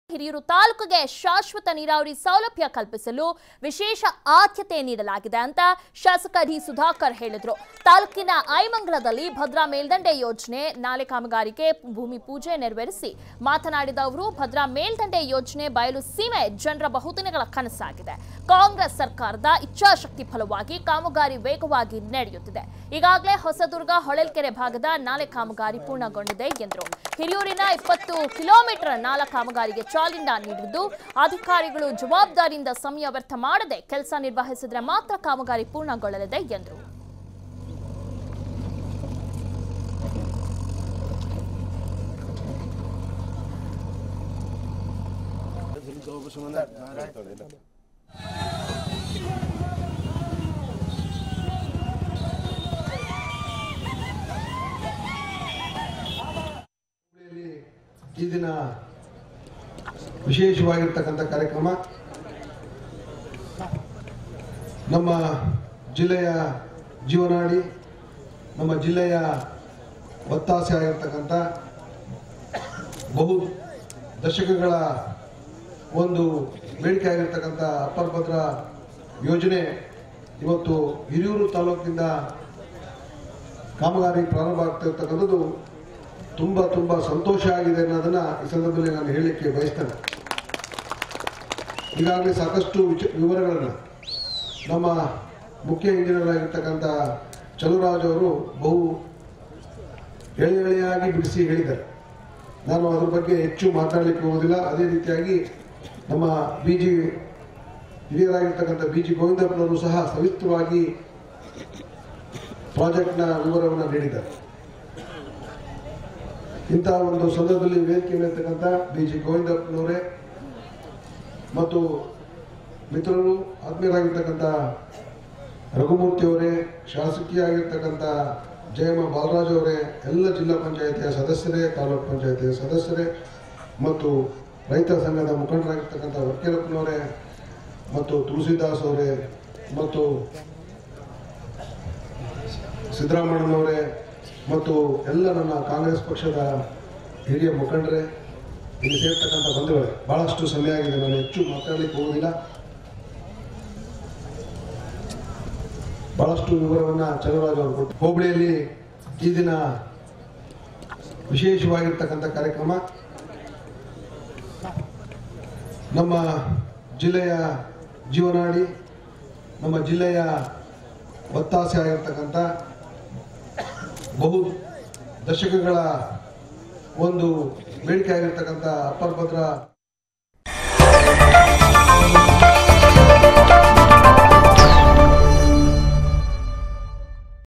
ಹಿರಿಯೂರು ತಾಲೂಕಿಗೆ ಶಾಶ್ವತ ನೀರಾವರಿ ಸೌಲಭ್ಯ ಕಲ್ಪಿಸಲು ವಿಶೇಷ ಆದ್ಯತೆ ನೀಡಲಾಗಿದೆ ಅಂತ ಶಾಸಕ ಡಿ ಸುಧಾಕರ್ ಹೇಳಿದ್ರು ತಾಲೂಕಿನ ಐಮಂಗಲದಲ್ಲಿ ಭದ್ರಾ ಮೇಲ್ದಂಡೆ ಯೋಜನೆ ನಾಲೆ ಕಾಮಗಾರಿಗೆ ಭೂಮಿ ಪೂಜೆ ನೆರವೇರಿಸಿ ಮಾತನಾಡಿದ ಅವರು ಭದ್ರಾ ಮೇಲ್ದಂಡೆ ಯೋಜನೆ ಬಯಲು ಸೀಮೆ ಜನರ ಬಹುದಿನಗಳ ಕನಸಾಗಿದೆ ಕಾಂಗ್ರೆಸ್ ಸರ್ಕಾರದ ಇಚ್ಛಾಶಕ್ತಿ ಫಲವಾಗಿ ಕಾಮಗಾರಿ ವೇಗವಾಗಿ ನಡೆಯುತ್ತಿದೆ ಈಗಾಗಲೇ ಹೊಸದುರ್ಗ ಹೊಳಲ್ಕೆರೆ ಭಾಗದ ನಾಲೆ ಕಾಮಗಾರಿ ಪೂರ್ಣಗೊಂಡಿದೆ ಎಂದರು ಹಿರಿಯೂರಿನ ಇಪ್ಪತ್ತು ಕಿಲೋಮೀಟರ್ ನಾಲ ಕಾಮಗಾರಿಗೆ ಚಾಲನೆ ನೀಡಿದ್ದು ಅಧಿಕಾರಿಗಳು ಜವಾಬ್ದಾರಿಯಿಂದ ಸಮಯ ವ್ಯರ್ಥ ಮಾಡದೆ ಕೆಲಸ ನಿರ್ವಹಿಸಿದ್ರೆ ಮಾತ್ರ ಕಾಮಗಾರಿ ಪೂರ್ಣಗೊಳ್ಳಲಿದೆ ಎಂದರು ಹುಬ್ಬಳ್ಳಿಯಲ್ಲಿ ಈ ದಿನ ವಿಶೇಷವಾಗಿರ್ತಕ್ಕಂಥ ಕಾರ್ಯಕ್ರಮ ನಮ್ಮ ಜಿಲ್ಲೆಯ ಜೀವನಾಡಿ ನಮ್ಮ ಜಿಲ್ಲೆಯ ಒತ್ತಾಸೆ ಆಗಿರ್ತಕ್ಕಂಥ ಬಹು ದಶಕಗಳ ಒಂದು ಬೇಡಿಕೆ ಆಗಿರ್ತಕ್ಕಂಥ ಅಪ್ಪರ್ ಭದ್ರಾ ಯೋಜನೆ ಇವತ್ತು ಹಿರಿಯೂರು ತಾಲೂಕಿನಿಂದ ಕಾಮಗಾರಿ ಪ್ರಾರಂಭ ಆಗ್ತಿರ್ತಕ್ಕಂಥದ್ದು ತುಂಬ ತುಂಬ ಸಂತೋಷ ಆಗಿದೆ ಅನ್ನೋದನ್ನ ಈ ಸಂದರ್ಭದಲ್ಲಿ ನಾನು ಹೇಳಲಿಕ್ಕೆ ಬಯಸ್ತೇನೆ ಈಗಾಗಲೇ ಸಾಕಷ್ಟು ವಿಚ ವಿವರಗಳನ್ನು ನಮ್ಮ ಮುಖ್ಯ ಇಂಜಿನಿಯರ್ ಆಗಿರ್ತಕ್ಕಂಥ ಚಲುರಾಜ್ ಅವರು ಬಹು ಎಳೆ ಎಳೆಯಾಗಿ ಬಿಡಿಸಿ ಹೇಳಿದ್ದಾರೆ ನಾನು ಅದ್ರ ಬಗ್ಗೆ ಹೆಚ್ಚು ಮಾತಾಡಲಿಕ್ಕೆ ಹೋಗೋದಿಲ್ಲ ಅದೇ ರೀತಿಯಾಗಿ ನಮ್ಮ ಬಿ ಜಿ ಹಿರಿಯರಾಗಿರ್ತಕ್ಕಂಥ ಬಿ ಜಿ ಗೋವಿಂದಪ್ಪನವರು ಸಹ ಸವಿಸ್ತರವಾಗಿ ಪ್ರಾಜೆಕ್ಟ್ನ ವಿವರವನ್ನು ನೀಡಿದ್ದಾರೆ ಇಂತಹ ಒಂದು ಸಂದರ್ಭದಲ್ಲಿ ವೇದಿಕೆ ಮೇಲಿರ್ತಕ್ಕಂಥ ಬಿ ಜಿ ಗೋವಿಂದಪ್ಪನವರೇ ಮತ್ತು ಮಿತ್ರರು ಆತ್ಮೀಯರಾಗಿರ್ತಕ್ಕಂಥ ರಘುಮೂರ್ತಿ ಅವರೇ ಶಾಸಕೀಯ ಆಗಿರ್ತಕ್ಕಂಥ ಜಯಮ್ಮ ಬಾಲರಾಜ್ ಅವರೇ ಎಲ್ಲ ಜಿಲ್ಲಾ ಪಂಚಾಯತಿಯ ಸದಸ್ಯರೇ ತಾಲೂಕು ಪಂಚಾಯತಿಯ ಸದಸ್ಯರೇ ಮತ್ತು ರೈತ ಸಂಘದ ಮುಖಂಡರಾಗಿರ್ತಕ್ಕಂಥ ವಕೀಲಪ್ಪನವರೇ ಮತ್ತು ತುಳಸಿದಾಸ್ ಅವರೇ ಮತ್ತು ಸಿದ್ದರಾಮಣ್ಣನವರೇ ಮತ್ತು ಎಲ್ಲ ನನ್ನ ಕಾಂಗ್ರೆಸ್ ಪಕ್ಷದ ಹಿರಿಯ ಮುಖಂಡರೇ ಇಲ್ಲಿ ಸೇರ್ತಕ್ಕಂಥ ಬಂಧುಗಳೇ ಬಹಳಷ್ಟು ಸಮಯ ಆಗಿದೆ ನಾನು ಹೆಚ್ಚು ಮಾತಾಡಲಿಕ್ಕೆ ಹೋಗುವುದಿಲ್ಲ ಬಹಳಷ್ಟು ವಿವರವನ್ನು ಚಂದ್ರರಾಜ್ ಅವರು ಕೊಟ್ಟು ಹೋಬಳಿಯಲ್ಲಿ ಈ ದಿನ ವಿಶೇಷವಾಗಿರ್ತಕ್ಕಂಥ ಕಾರ್ಯಕ್ರಮ ನಮ್ಮ ಜಿಲ್ಲೆಯ ಜೀವನಾಡಿ ನಮ್ಮ ಜಿಲ್ಲೆಯ ಒತ್ತಾಸೆ ಆಗಿರ್ತಕ್ಕಂಥ ಬಹು ದಶಕಗಳ ಒಂದು ಬೇಡಿಕೆ ಆಗಿರ್ತಕ್ಕಂಥ ಅಪ್ಪರ್ ಭದ್ರಾ